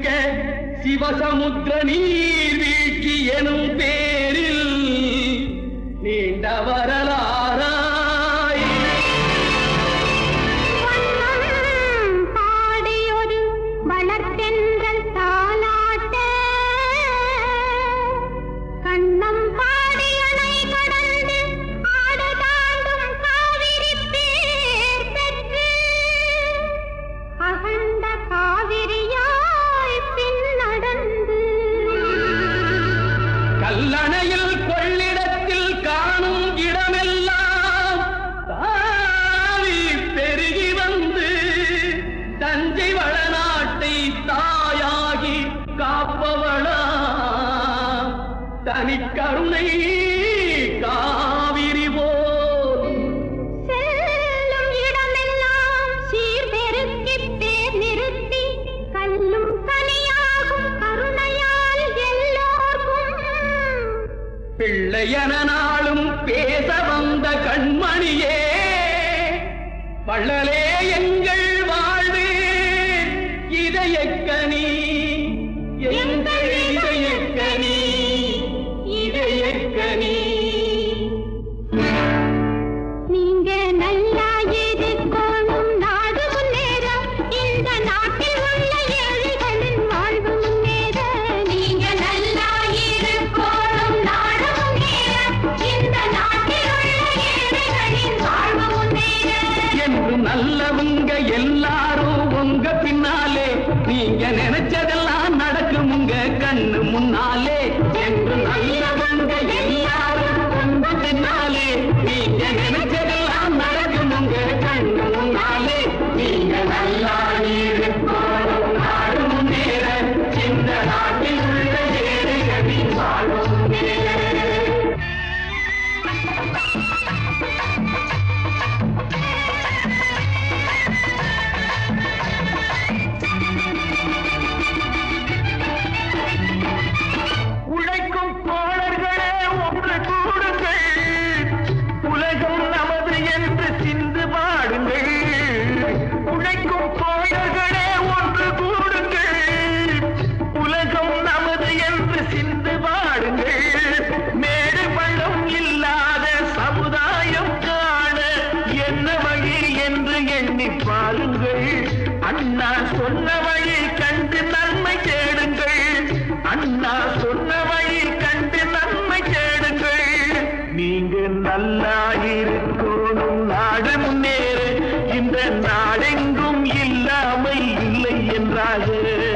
மிக்க சிவசமுத்திர நீர்வீழ்ச்சி எனும் பேரில் நீண்ட வரலாறாய் வண்ணம் பாடியொரு வளர்த்தென்றல் தாலாட்ட கண்ணம் பாடியனை கடந்து ஆடு தாண்டும் காவிரி பேர் பெற்று அகண்ட காவிரியாய் பின் நடந்து கல்லணையில் கொள்ளிடத்தில் காணும் இடமெல்லாம் தாவி பெருகி வந்து தஞ்சை வளநாட்டை தாயாகி காப்பவளா தனிக்கருணை காவிரி போல் செல்லும் இடமெல்லாம் சீர்பெருக்கிப் பேர் நிறுத்தி கல்லும் கனியாகும் கருணையால் எல்லோர்க்கும் பிள்ளையன நாளும் பேச வந்த கண்மணியே வள்ளலே எங்கள் வாழ்வு இதயக்கனி எங்கள் இதயக்கனி இதயக்கனி நீங்க நல்லா இருக்கணும் நாடு முன்னேற இந்த நாட்டில் உள்ள ஏழைகளின் வாழ்வு முன்னேற நீங்க நல்லா இருக்கணும் நாடு முன்னேற இந்த நாட்டில் உள்ள ஏழைகளின் வாழ்வு முன்னேற என்று நல்லவங்க எல்லாரும் உங்க பின்னாலே நீங்க நினைச்சதெல்லாம் நடக்கும் உங்க கண்ணு முன்னாலே என்று நல்லவங்க எல்லாரும் உங்க பின்னாலே நீங்க நினைச்சதெல்லாம் நடக்கும் உங்க கண்ணு முன்னாலே நீங்க நல்லா இருக்கணும் நாடு முன்னேற இந்த நாட்டில் உள்ள ஏழைகளின் வாழ்வு முன்னேற உழைக்கும் தோழர்களே ஒன்று கூடுங்கள் உலகம் நமது என்று சிந்து பாடுங்கள் உழைக்கும் தோழர்களே ஒன்று கூடுங்கள் உலகம் நமது என்று சிந்து பாடுங்கள் மேடு பள்ளம் இல்லாத சமுதாயம் காண என்ன வழி என்று எண்ணி பாருங்கள் அண்ணா சொன்ன வழி கண்டு நன்மை தேடுங்கள் அண்ணா சொன்ன வழி கண்டு நன்மை தேடுங்கள் நீங்க நல்லா இருக்கணும் நாடு முன்னேற இந்த நாடெங்கும் இல்லாமை இல்லை என்றாக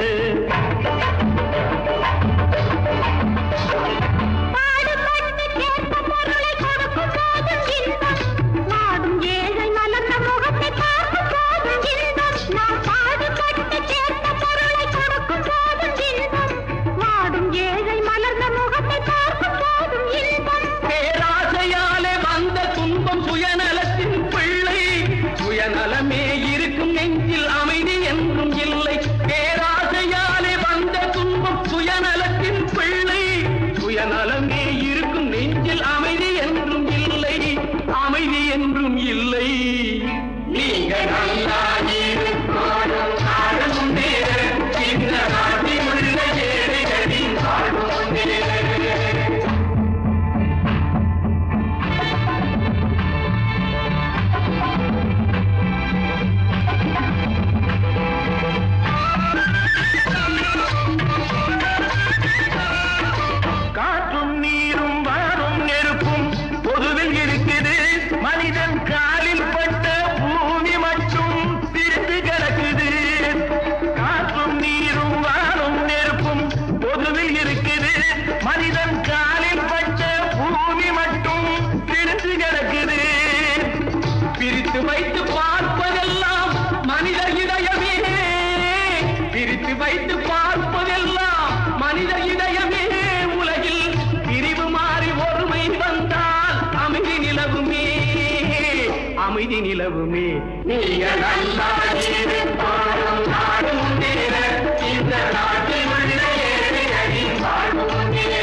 பாடுபட்டு கேட்ட பொருளை கொடுக்கும் போதும் இன்பம் வாடும் ஏழை மலர்ந்த முகத்தை பார்க்கும் போதும் இன்பம் நாம் பாடுபட்டு கேட்ட பொருளை கொடுக்கும் போதும் இன்பம் வாடும் ஏழை மலர்ந்த முகத்தை பார்க்கும் போதும் இன்பம் பேராசையாலே வந்த துன்பம் சுயநலத்தின் பிள்ளை சுயநலமே இருக்கும் நெஞ்சில் அமைதி என்றும் இல்லை பேராசையாலே வந்த துன்பம் சுயநலத்தின் பிள்ளை சுயநலமே இருக்கும் நெஞ்சில் அமைதி என்றும் இல்லை அமைதி என்றும் இல்லை நீங்க நல்லா இருக்கணும் நாடு முன்னேற இந்த நாட்டில் உள்ள ஏழைகளின் வாழ்வு முன்னேற காற்றும் நீரும் வாரும் நெருப்பும் பொதுவில் இருக்குது மனிதன் காலில் பட்ட பூமி மட்டும் பிரிந்து கிடக்குது காற்றும் நீரும் வாரும் நெருப்பும் பொதுவில் இருக்குது மனிதன் காலில் பட்ட பூமி மட்டும் பிரிந்து கிடக்குது பிரித்து வைத்து பார்ப்பதெல்லாம் மனித இதயமே பிரித்து வைத்து பார்ப்பதெல்லாம் மனித இதயமே உலகில் பிரிவு மாறி ஒருமை வந்தால் அமைதி நிலவுமே அமைதி நிலவுமே நீங்க நல்லா இருப்பாரும் நாடு முன்னேற இந்த நாட்டில் உள்ள ஏழைகளின் வாழ்வு முன்னேற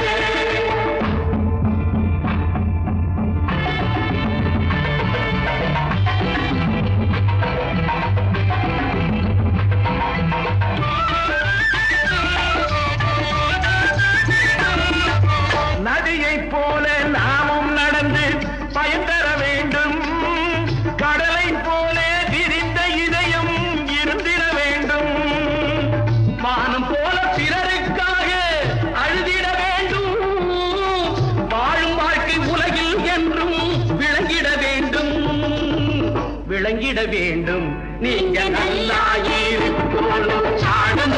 வேண்டும் நீங்க நல்லா இருக்கணும் நாடு